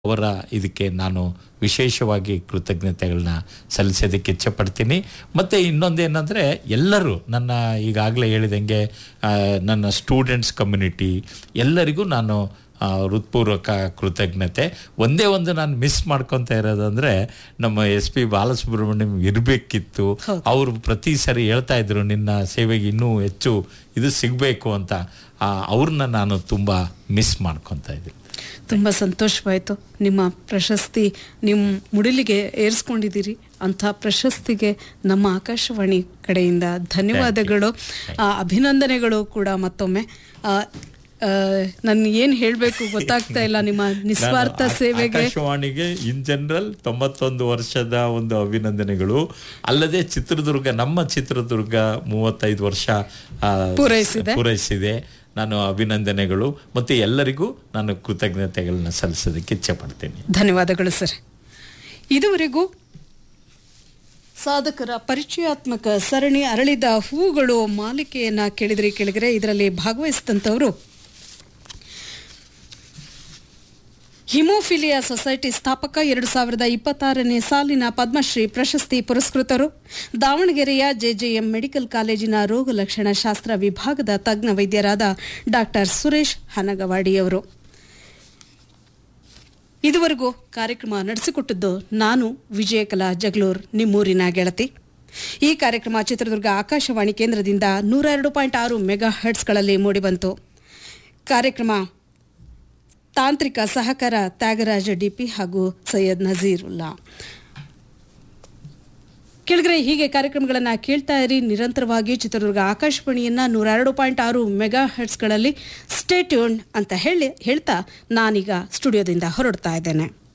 ಅವರ ಇದಕ್ಕೆ ನಾನು ವಿಶೇಷವಾಗಿ ಕೃತಜ್ಞತೆಗಳನ್ನ ಸಲ್ಲಿಸೋದಕ್ಕೆ ಇಚ್ಛಪಡ್ತೀನಿ ಮತ್ತು ಇನ್ನೊಂದೇನೆಂದರೆ ಎಲ್ಲರೂ ನನ್ನ ಈಗಾಗಲೇ ಹೇಳಿದಂಗೆ ಆ, ನನ್ನ ಸ್ಟೂಡೆಂಟ್ಸ್ ಕಮ್ಯುನಿಟಿ ಎಲ್ಲರಿಗೂ ನಾನು ಆ, ಹೃತ್ಪೂರ್ವಕ ಕೃತಜ್ಞತೆ ಒಂದೇ ಒಂದು ನಾನು ಮಿಸ್ ಮಾಡ್ಕೊತಾ ಇರೋದಂದ್ರೆ ನಮ್ಮ ಎಸ್ ಪಿ ಬಾಲಸುಬ್ರಹ್ಮಣ್ಯಂ ಇರಬೇಕಿತ್ತು ಅವರು ಪ್ರತಿ ಸರಿ ಹೇಳ್ತಾ ಇದ್ರು ನಿನ್ನ ಸೇವೆಗೆ ಇನ್ನೂ ಹೆಚ್ಚು ಇದು ಸಿಗಬೇಕು ಅಂತ ಆ, ಅವ್ರನ್ನ ನಾನು ತುಂಬ ಮಿಸ್ ಮಾಡ್ಕೊತಾ ಇದ್ದೀನಿ ತುಂಬ ಸಂತೋಷವಾಯಿತು ನಿಮ್ಮ ಪ್ರಶಸ್ತಿ ನಿಮ್ಮ ಮುಡಿಲಿಗೆ ಏರಿಸ್ಕೊಂಡಿದ್ದೀರಿ ಅಂಥ ಪ್ರಶಸ್ತಿಗೆ ನಮ್ಮ ಆಕಾಶವಾಣಿ ಕಡೆಯಿಂದ ಧನ್ಯವಾದಗಳು ಆ, ಅಭಿನಂದನೆಗಳು ಕೂಡ ಮತ್ತೊಮ್ಮೆ ನನ್ನ ಏನು ಹೇಳಬೇಕು ಗೊತ್ತಾಗ್ತಾ ಇಲ್ಲ ನಿಮ್ಮ ನಿಸ್ವಾರ್ಥ ನಾನು ಆ- ಸೇವೆಗೆ ಆಕಾಶವಾಣಿಗೆ ಇನ್ ಜನರಲ್ ತೊಂಬತ್ತೊಂದು ವರ್ಷದ ಒಂದು ಅಭಿನಂದನೆಗಳು ಅಲ್ಲದೆ ಚಿತ್ರದುರ್ಗ ನಮ್ಮ ಚಿತ್ರದುರ್ಗ ಮೂವತ್ತೈದು ವರ್ಷ ಆ, ಪೂರೈಸಿದೆ. ಪೂರೈಸಿದೆ ನಾನು ಅಭಿನಂದನೆಗಳು ಮತ್ತು ಎಲ್ಲರಿಗೂ ನಾನು ಕೃತಜ್ಞತೆಗಳನ್ನ ಸಲ್ಲಿಸೋದಕ್ಕೆ ಇಚ್ಛೆ ಪಡ್ತೀನಿ ಧನ್ಯವಾದಗಳು ಸರ್ ಇದುವರೆಗೂ ಸಾಧಕರ ಪರಿಚಯಾತ್ಮಕ ಸರಣಿ ಅರಳಿದ ಹೂಗಳು ಮಾಲಿಕೆಯನ್ನ ಕೇಳಿದ್ರಿ ಕೇಳಿದ್ರೆ ಇದರಲ್ಲಿ ಭಾಗವಹಿಸಿದಂಥವರು ಹಿಮೋಫಿಲಿಯಾ ಸೊಸೈಟಿ ಸ್ಥಾಪಕ ಎರಡು ಸಾವಿರದ ಇಪ್ಪತ್ತಾರನೇ ಸಾಲಿನ ಪದ್ಮಶ್ರೀ ಪ್ರಶಸ್ತಿ ಪುರಸ್ಕೃತರು ದಾವಣಗೆರೆಯ ಜೆಜೆಎಂ ಮೆಡಿಕಲ್ ಕಾಲೇಜಿನ ರೋಗ ಲಕ್ಷಣ ಶಾಸ್ತ್ರ ವಿಭಾಗದ ತಜ್ಞ ವೈದ್ಯರಾದ ಡಾಕ್ಟರ್ ಸುರೇಶ್ ಹನಗವಾಡಿಯವರು ಇದುವರೆಗೂ ಕಾರ್ಯಕ್ರಮ ನಡೆಸಿಕೊಟ್ಟದ್ದು ನಾನು ವಿಜಯಕಲಾ ಜಗಳೂರ್ ನಿಮ್ಮೂರಿನ ಗೆಳತಿ ಈ ಕಾರ್ಯಕ್ರಮ ಚಿತ್ರದುರ್ಗ ಆಕಾಶವಾಣಿ ಕೇಂದ್ರದಿಂದ ನೂರ ಎರಡು ಪಾಯಿಂಟ್ ಆರು ಮೆಗಾ ಹರ್ಟ್ಸ್ಗಳಲ್ಲಿ ಮೂಡಿಬಂತು ಕಾರ್ಯಕ್ರಮ ತಾಂತ್ರಿಕ ಸಹಕಾರ ತ್ಯಾಗರಾಜ ಡಿಪಿ ಹಾಗೂ ಸೈಯದ್ ನಜೀರುಲ್ಲಾ ಕೆಳಗರೆ ಹೀಗೆ ಕಾರ್ಯಕ್ರಮಗಳನ್ನು ಕೇಳ್ತಾ ಇರಿ ನಿರಂತರವಾಗಿ ಚಿತ್ರದುರ್ಗ ಆಕಾಶವಾಣಿಯನ್ನ ನೂರ ಎರಡು ಪಾಯಿಂಟ್ ಆರು ಮೆಗಾ ಹರ್ಟ್ಸ್ಗಳಲ್ಲಿ ಸ್ಟೇಟ್ಯೂನ್ ಅಂತ ಹೇಳಿ ಹೇಳ್ತಾ ನಾನೀಗ ಸ್ಟುಡಿಯೋದಿಂದ ಹೊರಡ್ತಾ ಇದ್ದೇನೆ